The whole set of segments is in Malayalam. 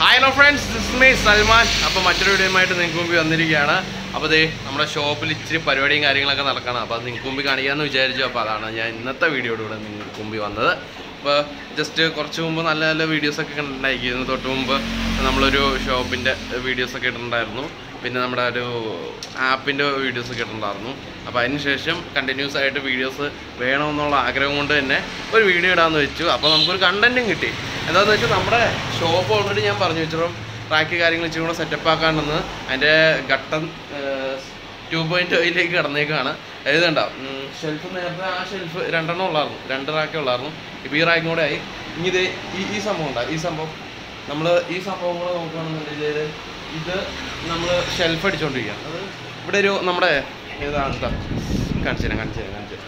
Hi hello friends this me Salman അപ്പോൾ മറ്റൊരു വീഡിയോയുമായിട്ട് നിങ്ങൾക്ക് മുമ്പിൽ വന്നിരിക്കുകയാണ് അപ്പോൾ ദേ നമ്മുടെ ഷോപ്പിൽ ഇച്ചിരി പരിപാടിയും കാര്യങ്ങളൊക്കെ നടക്കണം അപ്പോൾ അത് നിങ്ങൾക്ക് മുമ്പിൽ കാണിക്കാമെന്ന് വിചാരിച്ചു അപ്പോൾ അതാണ് ഞാൻ ഇന്നത്തെ വീഡിയോയിലൂടെ നിങ്ങൾക്ക് മുമ്പിൽ വന്നത് അപ്പോൾ ജസ്റ്റ് കുറച്ച് മുമ്പ് നല്ല നല്ല വീഡിയോസൊക്കെ കണ്ടിട്ടുണ്ടായിരിക്കുന്നു തൊട്ട് മുമ്പ് നമ്മളൊരു ഷോപ്പിൻ്റെ വീഡിയോസൊക്കെ ഇട്ടിട്ടുണ്ടായിരുന്നു പിന്നെ നമ്മുടെ ഒരു ആപ്പിൻ്റെ വീഡിയോസൊക്കെ ഇട്ടിട്ടുണ്ടായിരുന്നു അപ്പോൾ അതിന് ശേഷം കണ്ടിന്യൂസ് ആയിട്ട് വീഡിയോസ് വേണമെന്നുള്ള ആഗ്രഹം കൊണ്ട് തന്നെ ഒരു വീഡിയോ ഇടാമെന്ന് വെച്ചു അപ്പോൾ നമുക്കൊരു കണ്ടൻറ്റും കിട്ടി എന്താണെന്ന് വെച്ചാൽ നമ്മുടെ ഷോപ്പ് ഓൾറെഡി ഞാൻ പറഞ്ഞു വെച്ചിട്ടും ട്രാക്ക് കാര്യങ്ങൾ ഇച്ചിരി കൂടെ സെറ്റപ്പ് ആക്കാണ്ടെന്ന് അതിൻ്റെ ഘട്ടം ടു പോയിൻറ്റ് ഓയിലേക്ക് കടന്നേക്കാണ് എഴുതണ്ട ഷെൽഫ് നേരത്തെ ആ ഷെൽഫ് രണ്ടെണ്ണം ഉള്ളായിരുന്നു രണ്ട് റാക്കേ ഉള്ളായിരുന്നു ഇപ്പോൾ ഈ റാക്കും കൂടെ ആയി ഇനി ഇത് ഈ ഈ സംഭവം ഉണ്ടാ ഈ സംഭവം നമ്മൾ ഈ സംഭവം കൂടെ നോക്കുകയാണെന്നുണ്ടെങ്കിൽ ഇത് നമ്മൾ ഷെൽഫ് അടിച്ചുകൊണ്ടിരിക്കുകയാണ് അത് ഇവിടെ ഒരു നമ്മുടെ ഏതാണ് കേട്ടോ കാണിച്ചു തരാം കാണിച്ചു തരാം കാണിച്ചു തരാം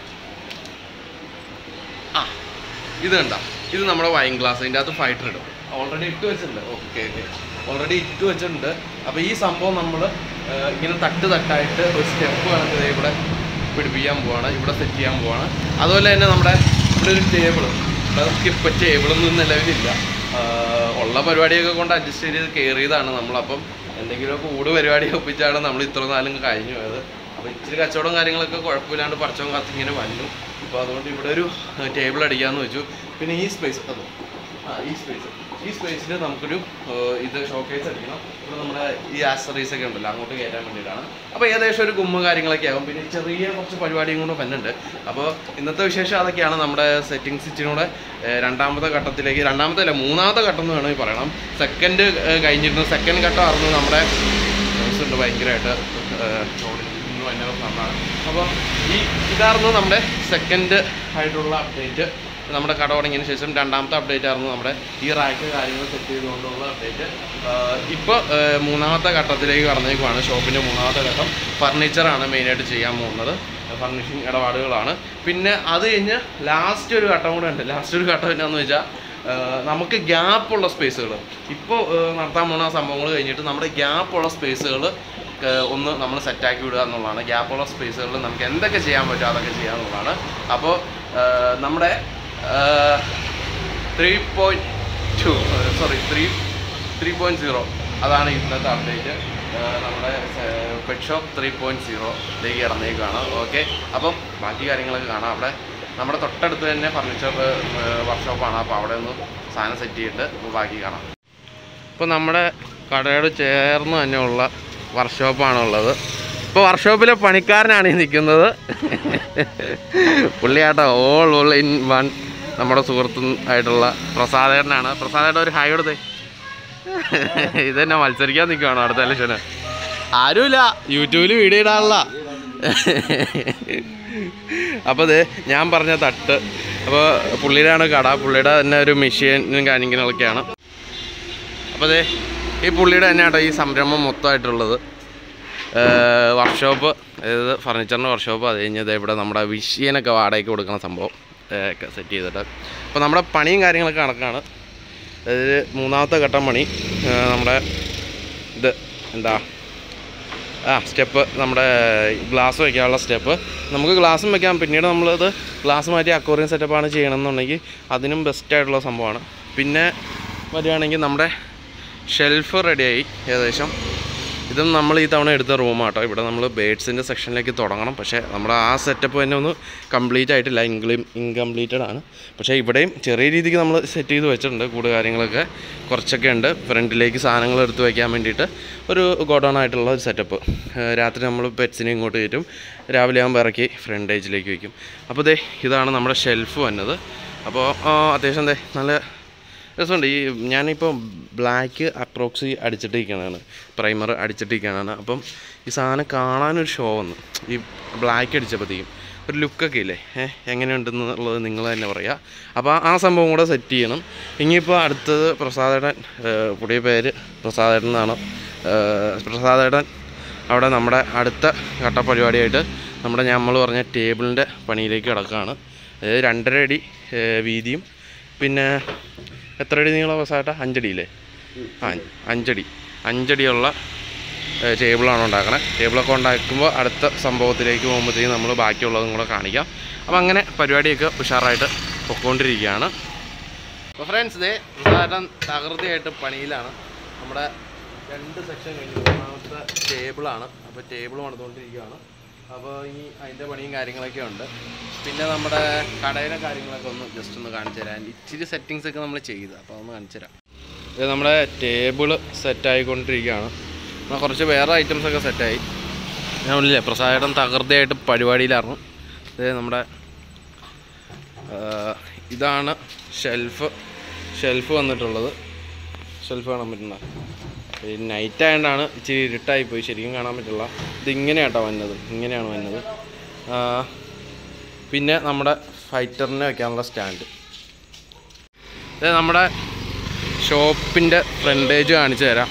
ആ ഇത് കണ്ട ഇത് നമ്മുടെ വൈൻ ഗ്ലാസ് ഇതിൻ്റെ അകത്ത് ഫൈറ്റർ ഇടും ഓൾറെഡി ഇട്ട് വെച്ചിട്ടുണ്ട് ഓക്കെ ഓക്കെ ഓൾറെഡി ഇട്ട് വെച്ചിട്ടുണ്ട് അപ്പോൾ ഈ സംഭവം നമ്മൾ ഇങ്ങനെ തട്ട് തട്ടായിട്ട് ഒരു സ്റ്റെപ്പ് കണക്ക് ദേ ഇവിടെ പിടിപ്പിക്കാൻ പോവാണ് ഇവിടെ സെറ്റ് ചെയ്യാൻ പോവാണ് അതുപോലെ തന്നെ നമ്മുടെ ഇവിടെ ഒരു ടേബിൾ സ്കിപ്പ് ടേബിളൊന്നും നിലവിലില്ല ആ, ഉള്ള പരിപാടിയൊക്കെ കൊണ്ട് അഡ്ജസ്റ്റ് ചെയ്ത് കയറിയതാണ് നമ്മളപ്പം എന്തെങ്കിലും കൂട് പരിപാടി ഒപ്പിച്ചാണ് നമ്മൾ ഇത്ര നാളും കഴിഞ്ഞു പോയത് അപ്പോൾ ഇച്ചിരി കച്ചവടം കാര്യങ്ങളൊക്കെ കുഴപ്പമില്ലാണ്ട് പറിച്ചവും കത്ത് ഇങ്ങനെ വന്നു അപ്പോൾ അതുകൊണ്ട് ഇവിടെ ഒരു ടേബിൾ അടിക്കാമെന്ന് വെച്ചു പിന്നെ ഈ സ്പേസ് അത് ആ ഈ സ്പേസ് ഈ സ്പേസിൽ നമുക്കൊരു ഏഹ്, ഇത് ഷോക്കേസ് അടിക്കണം ഇവിടെ നമ്മുടെ ഈ ആക്സറീസ് ഒക്കെ ഉണ്ടല്ലോ അങ്ങോട്ട് കയറ്റാൻ വേണ്ടിയിട്ടാണ് അപ്പോൾ ഏകദേശം ഒരു ഗുമ്മ കാര്യങ്ങളൊക്കെ ആകും പിന്നെ ചെറിയ കുറച്ച് പരിപാടിയും കൂടെ വന്നിട്ടുണ്ട് അപ്പോൾ ഇന്നത്തെ വിശേഷം അതൊക്കെയാണ് നമ്മുടെ സെറ്റിങ്സ് ഇച്ചിരി കൂടെ ഏഹ്, രണ്ടാമത്തെ ഘട്ടത്തിലേക്ക് രണ്ടാമത്തെ അല്ല മൂന്നാമത്തെ ഘട്ടം എന്ന് വേണമെങ്കിൽ പറയണം സെക്കൻഡ് കഴിഞ്ഞിരുന്നു സെക്കൻഡ് ഘട്ടമായിരുന്നു നമ്മുടെ ന്യൂസ് ഉണ്ട് ഭയങ്കരമായിട്ട് ഭയങ്കര നന്നാണ് അപ്പോൾ ഈ ഇതായിരുന്നു നമ്മുടെ സെക്കൻഡ് ആയിട്ടുള്ള അപ്ഡേറ്റ് നമ്മുടെ കട തുടങ്ങിയതിന് ശേഷം രണ്ടാമത്തെ അപ്ഡേറ്റ് ആയിരുന്നു നമ്മുടെ ഈ റാക്ക് കാര്യങ്ങൾ സെറ്റ് ചെയ്തുകൊണ്ടുള്ള അപ്ഡേറ്റ് ഇപ്പോൾ മൂന്നാമത്തെ ഘട്ടത്തിലേക്ക് കടന്നേക്കുവാണ് ഷോപ്പിൻ്റെ മൂന്നാമത്തെ ഘട്ടം ഫർണിച്ചറാണ് മെയിനായിട്ട് ചെയ്യാൻ പോകുന്നത് ഫർണിഷിങ് ഇടപാടുകളാണ് പിന്നെ അത് കഴിഞ്ഞ് ലാസ്റ്റ് ഒരു ഘട്ടം കൂടെ ഉണ്ട് ലാസ്റ്റ് ഒരു ഘട്ടം എന്നാന്ന് വെച്ചാൽ ഏഹ് നമുക്ക് ഗ്യാപ്പുള്ള സ്പേസുകൾ ഇപ്പോൾ നടത്താൻ പോകുന്ന സംഭവങ്ങൾ കഴിഞ്ഞിട്ട് നമ്മുടെ ഗ്യാപ്പുള്ള സ്പേസുകൾ ഒന്ന് നമ്മൾ സെറ്റാക്കി വിടുക എന്നുള്ളതാണ് ഗ്യാപ്പുള്ള സ്പേസുകളിൽ നമുക്ക് എന്തൊക്കെ ചെയ്യാൻ പറ്റുമോ അതൊക്കെ ചെയ്യുക എന്നുള്ളതാണ് അപ്പോൾ നമ്മുടെ three point two sorry three three point zero അതാണ് ഇന്നത്തെ അപ്ഡേറ്റ് നമ്മുടെ പെറ്റ് ഷോപ്പ് ത്രീ പോയിൻറ്റ് സീറോയിലേക്ക് ഇറങ്ങിയേക്കാണ് ഓക്കെ അപ്പം ബാക്കി കാര്യങ്ങളൊക്കെ കാണാം അവിടെ നമ്മുടെ തൊട്ടടുത്ത് തന്നെ ഫർണിച്ചർ വർക്ക്ഷോപ്പാണ് അപ്പോൾ അവിടെ ഒന്ന് സാധനം സെറ്റ് ചെയ്തിട്ട് നമുക്ക് ബാക്കി കാണാം ഇപ്പോൾ നമ്മുടെ കടയോട് ചേർന്ന് തന്നെയുള്ള വർക്ക്ഷോപ്പാണുള്ളത് ഇപ്പോൾ വർക്ക്ഷോപ്പിലെ പണിക്കാരനാണ് ഈ നിൽക്കുന്നത് പുള്ളിയാട്ടോ ഓൾ ഓൾ ഇൻ വൺ നമ്മുടെ സുഹൃത്തും ആയിട്ടുള്ള പ്രസാദേട്ടനാണ് പ്രസാദേട്ടൻ ഒരു ഹായ് കൊടുത്തേ ഇത് തന്നെ മത്സരിക്കാൻ നിൽക്കുകയാണോ അടുത്ത ഇലക്ഷന് ആരുമില്ല യൂട്യൂബിൽ വീഡിയോ ഇടാനുള്ള അപ്പോൾ ഇത് ഞാൻ പറഞ്ഞ തട്ട് അപ്പോൾ പുള്ളിയുടെയാണ് കട പുള്ളിയുടെ തന്നെ ഒരു മെഷീനും കാര്യങ്ങളൊക്കെയാണ് അപ്പോൾ അതെ ഈ പുള്ളിയുടെ തന്നെയാണ് ഈ സംരംഭം മൊത്തമായിട്ടുള്ളത് വർക്ക്ഷോപ്പ് അതായത് ഫർണിച്ചറിൻ്റെ വർക്ക്ഷോപ്പ് അത് കഴിഞ്ഞത് ഇവിടെ നമ്മുടെ വിഷയനൊക്കെ വാടകയ്ക്ക് കൊടുക്കുന്ന സംഭവം ഏഹ്, ഒക്കെ സെറ്റ് ചെയ്തിട്ട് അപ്പോൾ നമ്മുടെ പണിയും കാര്യങ്ങളൊക്കെ കണക്കാണ് അതായത് മൂന്നാമത്തെ ഘട്ടം പണി ഏഹ്, നമ്മുടെ ഇത് എന്താ ആ സ്റ്റെപ്പ് നമ്മുടെ ഗ്ലാസ് വയ്ക്കാനുള്ള സ്റ്റെപ്പ് നമുക്ക് ഗ്ലാസും വെക്കാം പിന്നീട് നമ്മളത് ഗ്ലാസ് മാറ്റി അക്വറിയം സെറ്റപ്പാണ് ചെയ്യണമെന്നുണ്ടെങ്കിൽ അതിനും ബെസ്റ്റ് ആയിട്ടുള്ള സംഭവമാണ് പിന്നെ വരികയാണെങ്കിൽ നമ്മുടെ ഷെൽഫ് റെഡിയായി ഏകദേശം ഇതും നമ്മൾ ഈ തവണ എടുത്ത റൂമാട്ടോ ഇവിടെ നമ്മൾ ബേഡ്സിൻ്റെ സെക്ഷനിലേക്ക് തുടങ്ങണം പക്ഷേ നമ്മുടെ ആ സെറ്റപ്പ് തന്നെ ഒന്ന് കംപ്ലീറ്റ് ആയിട്ടില്ല ഇൻക്ലി ഇൻകംപ്ലീറ്റഡ് ആണ് പക്ഷേ ഇവിടെയും ചെറിയ രീതിക്ക് നമ്മൾ സെറ്റ് ചെയ്ത് വെച്ചിട്ടുണ്ട് കൂട് കാര്യങ്ങളൊക്കെ കുറച്ചൊക്കെ ഉണ്ട് ഫ്രണ്ടിലേക്ക് സാധനങ്ങൾ എടുത്ത് വയ്ക്കാൻ വേണ്ടിയിട്ട് ഒരു ഗോഡൗൺ ആയിട്ടുള്ള ഒരു സെറ്റപ്പ് രാത്രി നമ്മൾ പെറ്റ്സിനെ ഇങ്ങോട്ട് കയറ്റും രാവിലെ ആകുമ്പോൾ ഇറക്കി ഫ്രണ്ട് ഏജിലേക്ക് വയ്ക്കും അപ്പോൾ ദേ ഇതാണ് നമ്മുടെ ഷെൽഫ് വന്നത് അപ്പോൾ ആ, അത്യാവശ്യം ദേ നല്ല രസമുണ്ട് ഈ ഞാനിപ്പോൾ ബ്ലാക്ക് അപ്രോക്സി അടിച്ചിട്ടിരിക്കുകയാണ് പ്രൈമർ അടിച്ചിട്ടിരിക്കുകയാണ് അപ്പം ഈ സാധനം കാണാനൊരു ഷോ വന്നു ഈ ബ്ലാക്ക് അടിച്ചപ്പോഴത്തേക്കും ഒരു ലുക്കൊക്കെ ഇല്ലേ ഏഹ് എങ്ങനെയുണ്ടെന്നുള്ളത് നിങ്ങൾ തന്നെ പറയുക അപ്പോൾ ആ സംഭവം കൂടെ സെറ്റ് ചെയ്യണം ഇനിയിപ്പോൾ അടുത്തത് പ്രസാദേട്ടൻ ഏഹ് പുതിയ പേര് പ്രസാദേട്ടൻ എന്നാണ് ഏഹ് പ്രസാദേട്ടൻ അവിടെ നമ്മുടെ അടുത്ത ഘട്ട പരിപാടിയായിട്ട് നമ്മുടെ നമ്മൾ പറഞ്ഞ ടേബിളിൻ്റെ പണിയിലേക്ക് കിടക്കുകയാണ് അതായത് രണ്ടര അടി ഏഹ് വീതിയും പിന്നെ എത്ര അടി നീളം അവസാനട്ട അഞ്ചടിയില്ലേ ആ അഞ്ചടി അഞ്ചടിയുള്ള ഏഹ്, ടേബിളാണ് ഉണ്ടാക്കണേ ടേബിളൊക്കെ ഉണ്ടാക്കുമ്പോൾ അടുത്ത സംഭവത്തിലേക്ക് പോകുമ്പോഴത്തേക്കും നമ്മൾ ബാക്കിയുള്ളതും കൂടെ കാണിക്കാം അപ്പോൾ അങ്ങനെ പരിപാടിയൊക്കെ ഉഷാറായിട്ട് പൊക്കോണ്ടിരിക്കുകയാണ് അപ്പോൾ ഫ്രണ്ട്സ് ഇതേ പ്രധാനം തകൃതിയായിട്ട് പണിയിലാണ് നമ്മുടെ രണ്ട് സെക്ഷൻ കഴിഞ്ഞു മൂന്നാമത്തെ ടേബിളാണ് അപ്പോൾ ടേബിൾ പണിതുകൊണ്ടിരിക്കുകയാണ് അപ്പോൾ ഇനി അതിൻ്റെ പണിയും കാര്യങ്ങളൊക്കെ ഉണ്ട് പിന്നെ നമ്മുടെ കടയിലെ കാര്യങ്ങളൊക്കെ ഒന്ന് ജസ്റ്റ് ഒന്ന് കാണിച്ചു തരാം ഇച്ചിരി സെറ്റിങ്സ് ഒക്കെ നമ്മൾ ചെയ്ത് അപ്പോൾ ഒന്ന് കാണിച്ചു തരാം ഇത് നമ്മുടെ ടേബിൾ സെറ്റായിക്കൊണ്ടിരിക്കുകയാണ് എന്നാൽ കുറച്ച് വേറെ ഐറ്റംസ് ഒക്കെ സെറ്റായി ഞാൻ പറഞ്ഞില്ലേ പ്രസാദം തകൃതിയായിട്ട് പരിപാടിയിലായിരുന്നു ഇത് നമ്മുടെ ആ, ഇതാണ് ഷെൽഫ് ഷെൽഫ് വന്നിട്ടുള്ളത് ഷെൽഫ് കാണാൻ പറ്റുന്ന ഈ നൈറ്റ് ആയതുകൊണ്ടാണ് ഇച്ചിരി ഇരുട്ടായി പോയി ശരിക്കും കാണാൻ പറ്റില്ല ഇത് ഇങ്ങനെയാട്ടോ വന്നത് ഇങ്ങനെയാണ് വന്നത് ആ, പിന്നെ നമ്മുടെ ഫൈറ്ററിനെ വെക്കാനുള്ള സ്റ്റാൻഡ് ഇത് നമ്മുടെ ഷോപ്പിൻ്റെ ഫ്രണ്ടേജ് കാണിച്ചു തരാം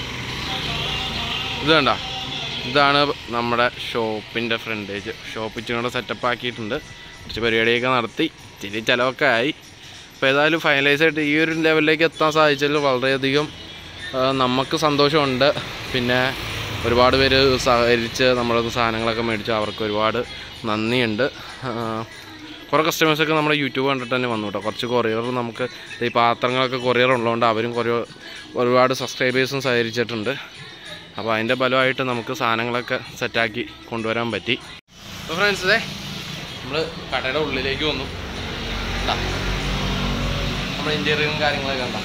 ഇത് കണ്ട ഇതാണ് നമ്മുടെ ഷോപ്പിൻ്റെ ഫ്രണ്ടേജ് ഷോപ്പ് ഇച്ചിരി കൂടെ സെറ്റപ്പ് ആക്കിയിട്ടുണ്ട് കുറച്ച് പരിപാടിയൊക്കെ നടത്തി ഇച്ചിരി ചിലവൊക്കെ ആയി അപ്പോൾ ഏതായാലും ഫൈനലൈസ് ആയിട്ട് ഈ ഒരു ലെവലിലേക്ക് എത്താൻ സാധിച്ചതിൽ വളരെയധികം ആ, നമുക്ക് സന്തോഷമുണ്ട് പിന്നെ ഒരുപാട് പേര് സഹകരിച്ച് നമ്മളത് സാധനങ്ങളൊക്കെ മേടിച്ചു അവർക്ക് ഒരുപാട് നന്ദിയുണ്ട് ആ, കുറേ കസ്റ്റമേഴ്സൊക്കെ നമ്മുടെ യൂട്യൂബ് കണ്ടിട്ട് തന്നെ വന്നു കേട്ടോ കുറച്ച് കൊറിയർ നമുക്ക് ഈ പാത്രങ്ങളൊക്കെ കൊറിയർ ഉള്ളതുകൊണ്ട് അവരും കുറേ ഒരുപാട് സബ്സ്ക്രൈബേഴ്സും സഹകരിച്ചിട്ടുണ്ട് അപ്പോൾ അതിൻ്റെ ഫലമായിട്ട് നമുക്ക് സാധനങ്ങളൊക്കെ സെറ്റാക്കി കൊണ്ടുവരാൻ പറ്റി അപ്പോൾ ഫ്രണ്ട്സ് ഇതേ നമ്മൾ കടയുടെ ഉള്ളിലേക്ക് വന്നു ഇതാ. നമ്മുടെ ഇൻറ്റീരിയറും കാര്യങ്ങളൊക്കെ കണ്ട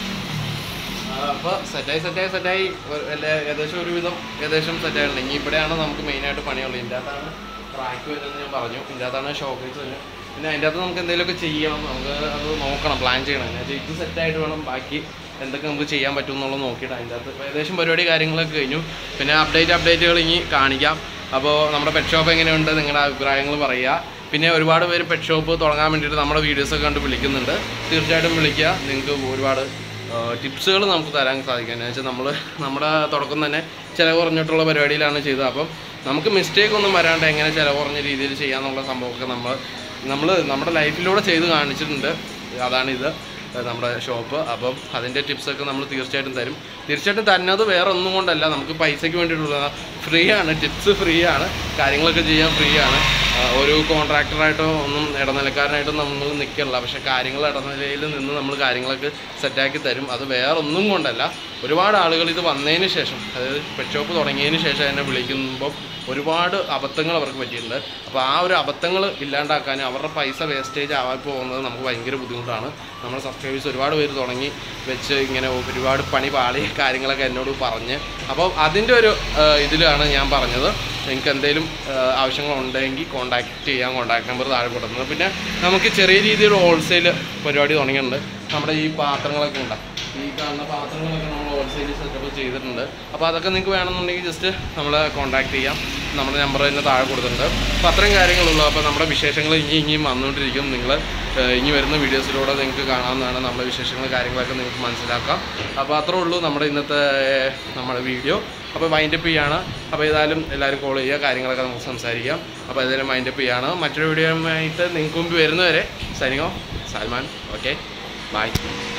അപ്പോൾ സെറ്റായി സെറ്റായി സെറ്റായി ഒരു- എല്ലാ- ഏകദേശം ഒരുവിധം ഏകദേശം സെറ്റായിട്ടുണ്ട് ഇനി ഇവിടെയാണ് നമുക്ക് മെയിനായിട്ട് പണിയുള്ളത് ഇതിൻ്റെ അകത്താണ് ട്രാക്ക് വരുന്നത് ഞാൻ പറഞ്ഞു ഇതിൻ്റെ അകത്താണ് ഷോക്കേസ് വരുന്നത് പിന്നെ അതിൻ്റെ അകത്ത് നമുക്ക് എന്തെങ്കിലുമൊക്കെ ചെയ്യണം നമുക്ക് അത് നോക്കണം പ്ലാൻ ചെയ്യണം എന്ന് വെച്ചാൽ ഇത് സെറ്റായിട്ട് വേണം ബാക്കി എന്തൊക്കെ നമുക്ക് ചെയ്യാൻ പറ്റും എന്നുള്ളത് നോക്കിയിട്ട് അതിൻ്റെ അകത്ത് ഇപ്പൊ ഏകദേശം പരിപാടി കാര്യങ്ങളൊക്കെ കഴിഞ്ഞു പിന്നെ അപ്ഡേറ്റ് അപ്ഡേറ്റുകൾ ഇനി കാണിക്കാം അപ്പോൾ നമ്മുടെ പെറ്റ് ഷോപ്പ് എങ്ങനെയുണ്ട് നിങ്ങളുടെ അഭിപ്രായങ്ങൾ പറയുക പിന്നെ ഒരുപാട് പേര് പെറ്റ് ഷോപ്പ് തുടങ്ങാൻ വേണ്ടിയിട്ട് നമ്മുടെ വീഡിയോസൊക്കെ കണ്ട് വിളിക്കുന്നുണ്ട് തീർച്ചയായിട്ടും വിളിക്കുക നിങ്ങൾക്ക് ഒരുപാട് ടിപ്സുകൾ നമുക്ക് തരാൻ സാധിക്കും എന്ന് വെച്ചാൽ നമ്മൾ നമ്മുടെ തുടക്കം തന്നെ ചിലവ് കുറഞ്ഞിട്ടുള്ള പരിപാടിയിലാണ് ചെയ്തത് അപ്പം നമുക്ക് മിസ്റ്റേക്ക് ഒന്നും വരാണ്ട് എങ്ങനെ ചിലവ് കുറഞ്ഞ രീതിയിൽ ചെയ്യാന്നുള്ള സംഭവമൊക്കെ നമ്മൾ നമ്മൾ നമ്മുടെ ലൈഫിലൂടെ ചെയ്ത് കാണിച്ചിട്ടുണ്ട് അതാണിത് ഏഹ് നമ്മുടെ ഷോപ്പ് അപ്പം അതിൻ്റെ ടിപ്സൊക്കെ നമ്മൾ തീർച്ചയായിട്ടും തരും തീർച്ചയായിട്ടും തരുന്നത് വേറെ ഒന്നും കൊണ്ടല്ല നമുക്ക് പൈസയ്ക്ക് വേണ്ടിയിട്ടുള്ള ഫ്രീ ആണ് ടിപ്സ് ഫ്രീ ആണ് കാര്യങ്ങളൊക്കെ ചെയ്യാൻ ഫ്രീ ആണ് ആ, ഒരു കോൺട്രാക്ടറായിട്ടോ ഒന്നും ഇടനിലക്കാരനായിട്ടോ നമ്മൾ നിൽക്കില്ല പക്ഷേ കാര്യങ്ങൾ ഇടനിലയിൽ നിന്ന് നമ്മൾ കാര്യങ്ങളൊക്കെ സെറ്റാക്കി തരും അത് വേറെ ഒന്നും കൊണ്ടല്ല ഒരുപാട് ആളുകൾ ഇത് വന്നതിന് ശേഷം അതായത് പെറ്റ് ഷോപ്പ് തുടങ്ങിയതിന് ശേഷം എന്നെ വിളിക്കുമ്പോൾ ഒരുപാട് അബദ്ധങ്ങൾ അവർക്ക് പറ്റിയിട്ടുണ്ട് അപ്പോൾ ആ ഒരു അബദ്ധങ്ങൾ ഇല്ലാണ്ടാക്കാനും അവരുടെ പൈസ വേസ്റ്റേജ് ആവാൻ പോകുന്നത് നമുക്ക് ഭയങ്കര ബുദ്ധിമുട്ടാണ് നമ്മുടെ സബ്സ്ക്രൈബേഴ്സ് ഒരുപാട് പേര് തുടങ്ങി വെച്ച് ഇങ്ങനെ ഒരുപാട് പണി പാളി കാര്യങ്ങളൊക്കെ എന്നോട് പറഞ്ഞ് അപ്പോൾ അതിൻ്റെ ഒരു ആ, ഇതിലാണ് ഞാൻ പറഞ്ഞത് നിങ്ങൾക്ക് എന്തെങ്കിലും ആവശ്യങ്ങളുണ്ടെങ്കിൽ കോൺടാക്ട് ചെയ്യാൻ കോൺടാക്ട് നമ്പർ താഴെ കൊടുക്കുന്നത് പിന്നെ നമുക്ക് ചെറിയ രീതിയിൽ ഹോൾസെയിൽ പരിപാടി തുടങ്ങിയിട്ടുണ്ട് നമ്മുടെ ഈ പാത്രങ്ങളൊക്കെ ഉണ്ടാകും ഈ കാണുന്ന പാത്രങ്ങളൊക്കെ നമ്മൾ ഹോൾസെയിൽ സെറ്റപ്പ് ചെയ്തിട്ടുണ്ട് അപ്പോൾ അതൊക്കെ നിങ്ങൾക്ക് വേണമെന്നുണ്ടെങ്കിൽ ജസ്റ്റ് നമ്മളെ കോൺടാക്ട് ചെയ്യാം നമ്മുടെ നമ്പർ തന്നെ താഴെ കൊടുത്തിട്ടുണ്ട് അപ്പോൾ അത്രയും കാര്യങ്ങളുള്ളൂ അപ്പോൾ നമ്മുടെ വിശേഷങ്ങൾ ഇനി ഇനിയും വന്നുകൊണ്ടിരിക്കും നിങ്ങൾ ഇനി വരുന്ന വീഡിയോസിലൂടെ നിങ്ങൾക്ക് കാണാവുന്നതാണ് നമ്മുടെ വിശേഷങ്ങൾ കാര്യങ്ങളൊക്കെ നിങ്ങൾക്ക് മനസ്സിലാക്കാം അപ്പോൾ അത്രേ ഉള്ളൂ നമ്മുടെ ഇന്നത്തെ ഏഹ്, നമ്മുടെ വീഡിയോ അപ്പോൾ വൈൻഡപ്പ് ചെയ്യാണ് അപ്പോൾ ഏതായാലും എല്ലാവരും കോൾ ചെയ്യുക കാര്യങ്ങളൊക്കെ നമുക്ക് സംസാരിക്കാം അപ്പോൾ ഏതായാലും വൈൻഡപ്പ് ചെയ്യാണ് മറ്റൊരു വീഡിയോ ആയിട്ട് നിങ്ങൾക്ക് മുമ്പ് വരുന്നവരെ സൈനിങ്ങോ സൽമാൻ ഓക്കെ ബൈ